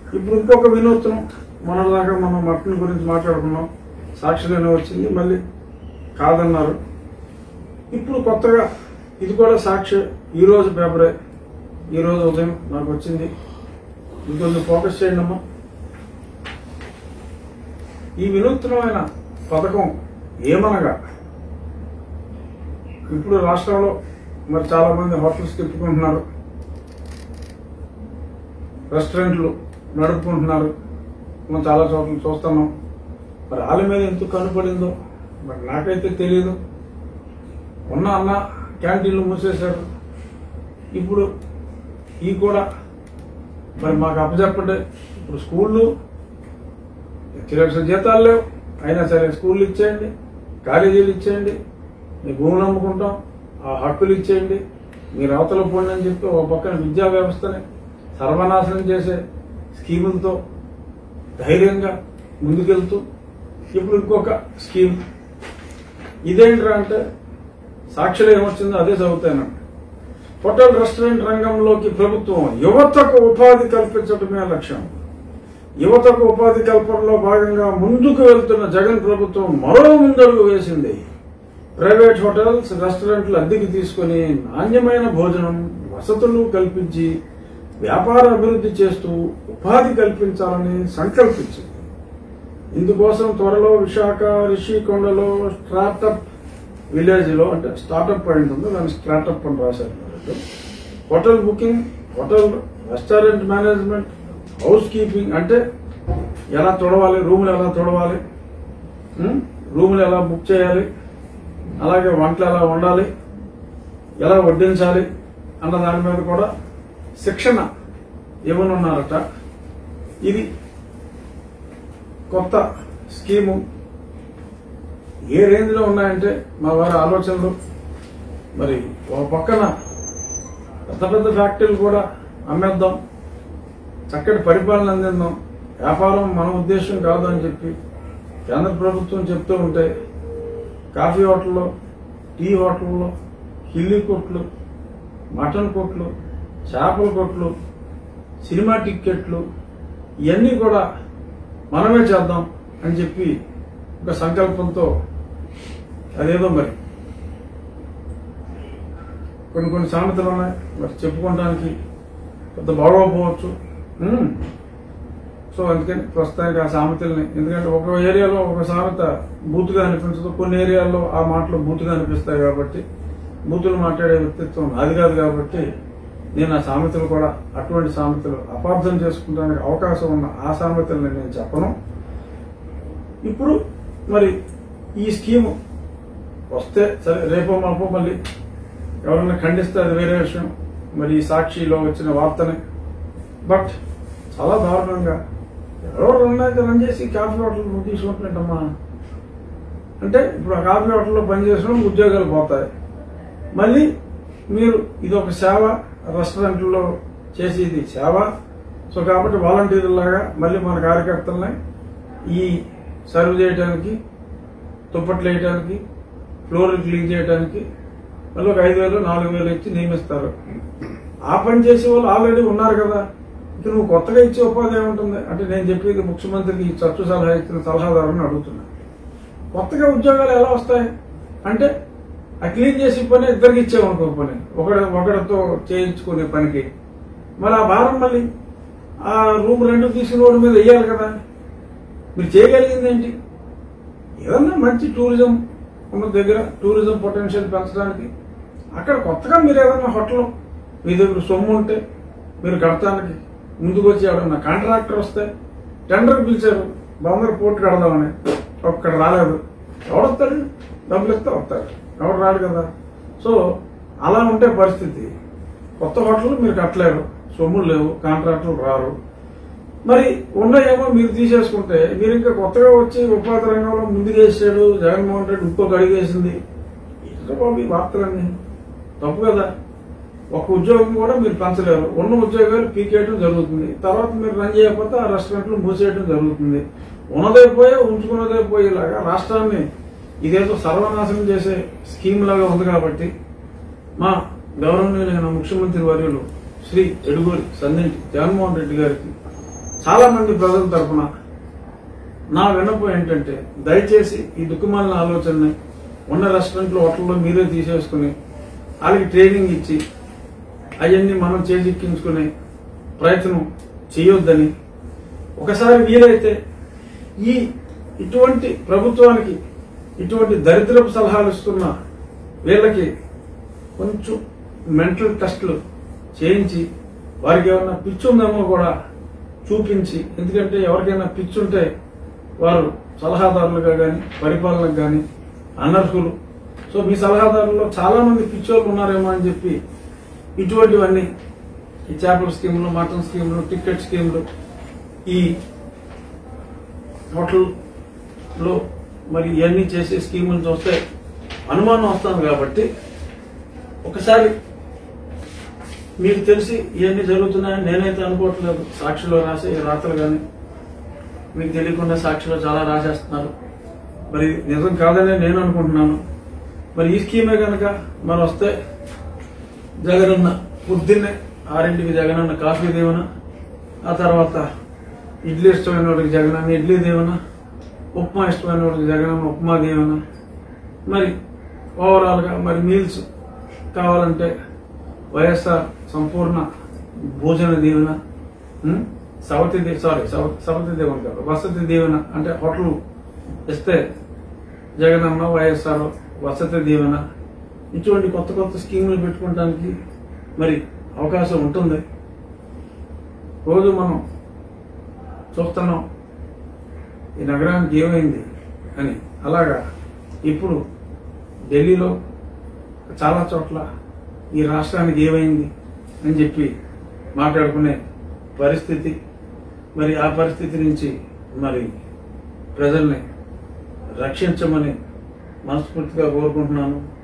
ఇప్పుడు ఇంకొక వినూత్నం మొన్నదాకా మనం మటన్ గురించి మాట్లాడుకున్నాం సాక్షిలోనే వచ్చింది మళ్ళీ కాదన్నారు ఇప్పుడు కొత్తగా ఇది కూడా సాక్షి ఈ రోజు పేపరే ఈ రోజు ఉదయం నాకు వచ్చింది ఇంకొంచెం ఫోకస్ చేయండి అమ్మా ఈ వినూత్నమైన పథకం ఏమనగా ఇప్పుడు రాష్ట్రంలో మరి చాలా మంది హోటల్స్ తిప్పుకుంటున్నారు రెస్టారెంట్లు నడుపుకుంటున్నారు మనం చాలా చోట్ల చూస్తున్నాం మరి వాళ్ళ మీద ఎందుకు కనుపడిందో మరి నాకైతే తెలియదు ఉన్న అన్న క్యాంటీన్లు మూసేశారు ఇప్పుడు ఈ కూడా మరి మాకు అప్పచెప్పండి ఇప్పుడు స్కూళ్ళు లక్షల జీతాలు లేవు అయినా సరే స్కూళ్ళు ఇచ్చేయండి కాలేజీలు ఇచ్చేయండి మీ భూములు అమ్ముకుంటాం ఆ హక్కులు ఇచ్చేయండి మీరు అవతల పోండి అని చెప్పి ఒక పక్కన విద్యా వ్యవస్థని సర్వనాశనం చేసే స్కీములతో ధైర్యంగా ముందుకెళ్తూ ఇప్పుడు ఇంకొక స్కీమ్ ఇదేంట్రా అంటే సాక్షిలో ఏమొచ్చిందో అదే చదువుతానండి హోటల్ రెస్టారెంట్ రంగంలోకి ప్రభుత్వం యువతకు ఉపాధి కల్పించడమే లక్ష్యం యువతకు ఉపాధి కల్పనలో భాగంగా ముందుకు వెళ్తున్న జగన్ ప్రభుత్వం మరో ముందడుగు వేసింది ప్రైవేట్ హోటల్స్ రెస్టారెంట్లు అద్దెకి తీసుకుని నాణ్యమైన భోజనం వసతులు కల్పించి వ్యాపార అభివృద్ధి చేస్తూ ఉపాధి కల్పించాలని సంకల్పించింది ఇందుకోసం త్వరలో విశాఖ రిషికొండలో స్టార్టప్ విలేజ్ లో అంటే స్టార్టప్ పాయింట్ ఉంది దాన్ని స్టార్టప్ అని రాశారు వాళ్ళు. Hotel booking hotel restaurant management housekeeping అంటే ఎలా తొడవాలి రూములు ఎలా తొడవాలి ఉమ్, రూములు ఎలా బుక్ చేయాలి అలాగే వంటలు ఎలా వండాలి ఎలా వడ్డించాలి అన్న దాని మీద కూడా శిక్షణ ఇవ్వనున్నారట ఇది కొత్త స్కీము ఏ రేంజ్ లో ఉన్నాయంటే మా వారి ఆలోచనలు మరి ఒక పక్కన పెద్ద పెద్ద ఫ్యాక్టరీలు కూడా అమ్మేద్దాం చక్కటి పరిపాలన అందిద్దాం వ్యాపారం మన ఉద్దేశం కాదు అని చెప్పి కేంద్ర ప్రభుత్వం చెప్తూ ఉంటే కాఫీ హోటల్లో టీ హోటల్లో హిల్లీ కొట్లు మటన్ కొట్లు చేపల కొట్లు సినిమా టిక్కెట్లు ఇవన్నీ కూడా మనమే చేద్దాం అని చెప్పి ఒక సంకల్పంతో అదేదో మరి కొన్ని కొన్ని సామెతలు ఉన్నాయి మరి చెప్పుకోవడానికి పెద్ద బాగోకపోవచ్చు ఉమ్. సో అందుకని ప్రస్తుతానికి ఆ సామెతల్ని ఎందుకంటే ఒక ఏరియాలో ఒక సామెత బూతుగా అనిపించదు కొన్ని ఏరియాల్లో ఆ మాటలు బూతుగా అనిపిస్తాయి కాబట్టి బూతులు మాట్లాడే వ్యక్తిత్వం అది కాదు కాబట్టి నేను ఆ సామెతలు కూడా అటువంటి సామెతలు అపార్థం చేసుకుంటానికి అవకాశం ఉన్న ఆ సామెతల్ని నేను చెప్పను ఇప్పుడు మరి ఈ స్కీము వస్తే సరే రేపో మాపో మళ్ళీ ఎవరైనా ఖండిస్తే అది వేరే విషయం మరి ఈ సాక్షిలో వచ్చిన వార్తని బట్ చాలా దారుణంగా ఎవరో రెండు రన్ చేసి కాఫీ హోటల్ తీసుకుంటున్నట్టమ్మా అంటే ఇప్పుడు ఆ కాఫీ హోటల్లో పనిచేసిన వాళ్ళకి ఉద్యోగాలు పోతాయి మళ్ళీ మీరు ఇది ఒక సేవ రెస్టారెంట్లో చేసేది సేవ సో కాబట్టి వాలంటీర్ల లాగా మళ్ళీ మన కార్యకర్తల్ని ఈ సర్వ్ చేయడానికి దుప్పట్లు వేయడానికి ఫ్లోర్ క్లీన్ చేయడానికి మళ్ళీ ఒక ఐదు వేలు నాలుగు వేలు ఇచ్చి నియమిస్తారు ఆ పని చేసే వాళ్ళు ఆల్రెడీ ఉన్నారు కదా ఇక నువ్వు కొత్తగా ఇచ్చే ఉపాధి ఏముంటుంది అంటే నేను చెప్పేది ముఖ్యమంత్రికి ఈ చర్చ సలహా ఇచ్చిన సలహాదారుని అడుగుతున్నా కొత్తగా ఉద్యోగాలు ఎలా వస్తాయి అంటే ఆ క్లీన్ చేసే పని ఇద్దరికి ఇచ్చేవనుకో పని ఒకడ ఒకరితో చేయించుకునే పనికి మరి ఆ భారం మళ్ళీ ఆ రూమ్ రెంట్ తీసుకున్న వాడి మీద వేయాలి కదా మీరు చేయగలిగింది ఏంటి ఏదన్నా మంచి టూరిజం ఉన్న దగ్గర టూరిజం పొటెన్షియల్ పెంచడానికి అక్కడ కొత్తగా మీరు ఏదన్నా హోటల్ మీ దగ్గర సొమ్ము ఉంటే మీరు కడతానికి ముందుకు వచ్చి ఎవడన్నా కాంట్రాక్టర్ వస్తే టెండర్ పిలిచారు బాంబర్ పోర్టు కడదామని ఒక్కడ రాలేదు ఎవడొస్తాడు డబ్బులు ఇస్తే వస్తాడు ఎవడు రాడు కదా సో అలా ఉంటే పరిస్థితి కొత్త హోటల్ మీరు కట్టలేరు సొమ్ములు లేవు కాంట్రాక్టర్లు రారు మరి ఉన్నాయేమో మీరు తీసేసుకుంటే మీరు ఇంకా కొత్తగా వచ్చి ఉపాధి రంగంలో ముందుకేసాడు జగన్మోహన్ రెడ్డి ఇంకొక అడిగేసింది ఏంటో బాబు ఈ వార్తలన్నీ తప్పు కదా ఒక ఉద్యోగం కూడా మీరు పెంచలేరు ఉన్న ఉద్యోగాలు పీకేయడం జరుగుతుంది తర్వాత మీరు రన్ చేయకపోతే ఆ రెస్టారెంట్లు మూసేయడం జరుగుతుంది ఉన్నదే పోయే ఉంచుకున్నదే పోయేలాగా రాష్ట్రాన్ని ఇదేదో సర్వనాశనం చేసే స్కీమ్ లాగా ఉంది కాబట్టి మా గౌరవనీయులైన ముఖ్యమంత్రి వర్యులు శ్రీ ఎడుగోరి సందింటి జగన్మోహన్ రెడ్డి గారికి చాలా మంది ప్రజల తరఫున నా విన్నపం ఏంటంటే దయచేసి ఈ దుఃఖమాలిన ఆలోచనని ఉన్న రెస్టారెంట్లు హోటల్లో మీరే తీసేసుకుని వాళ్ళకి ట్రైనింగ్ ఇచ్చి అవన్నీ మనం చేజిక్కించుకునే ప్రయత్నం చేయొద్దని ఒకసారి వీలైతే ఈ ఇటువంటి ప్రభుత్వానికి ఇటువంటి దరిద్రపు సలహాలు ఇస్తున్న వీళ్ళకి కొంచెం మెంటల్ టెస్ట్లు చేయించి వారికి ఏమైనా పిచ్చి ఉందేమో కూడా చూపించి ఎందుకంటే ఎవరికైనా పిచ్చి ఉంటే వారు సలహాదారులుగా కానీ పరిపాలనకు కానీ అనర్హులు సో మీ సలహాదారుల్లో చాలా మంది పిచ్చోళ్ళు ఉన్నారేమో అని చెప్పి ఇటువంటివన్నీ ఈ చేపల స్కీములు మటన్ స్కీములు టికెట్ స్కీములు ఈ హోటల్లో మరి ఇవన్నీ చేసే స్కీములు చూస్తే అనుమానం వస్తుంది కాబట్టి ఒకసారి మీకు తెలిసి ఇవన్నీ జరుగుతున్నాయని నేనైతే అనుకోవట్లేదు సాక్షిలో రాసే ఈ రాతలు కానీ మీకు తెలియకుండా సాక్షిలో చాలా రాసేస్తున్నారు మరి నిజం కాదనే నేను అనుకుంటున్నాను మరి ఈ స్కీమే కనుక మరి వస్తే జగనన్న పొద్దున్నే ఆరింటికి జగనన్న కాఫీ దేవన ఆ తర్వాత ఇడ్లీ ఇష్టమైన వాడికి జగనన్న ఇడ్లీ దేవన ఉప్మా ఇష్టమైన వాడికి జగనన్న ఉప్మా దేవన మరి ఓవరాల్గా మరి మీల్స్ కావాలంటే వైఎస్ఆర్ సంపూర్ణ భోజన దీవెన ఉం? సవతి దే సారీ సవ- సవతి దీవెన కాదు వసతి దీవెన అంటే హోటల్ ఇస్తే జగనన్న వైఎస్ఆర్ వసతి దీవెన ఇటువంటి కొత్త కొత్త స్కీములు పెట్టుకోవడానికి మరి అవకాశం ఉంటుంది రోజు మనం చూస్తున్నాం ఈ నగరానికి ఏమైంది అని అలాగా ఇప్పుడు ఢిల్లీలో చాలా చోట్ల ఈ రాష్ట్రానికి ఏమైంది అని చెప్పి మాట్లాడుకునే పరిస్థితి మరి ఆ పరిస్థితి నుంచి మరి ప్రజల్ని రక్షించమని మనస్ఫూర్తిగా కోరుకుంటున్నాను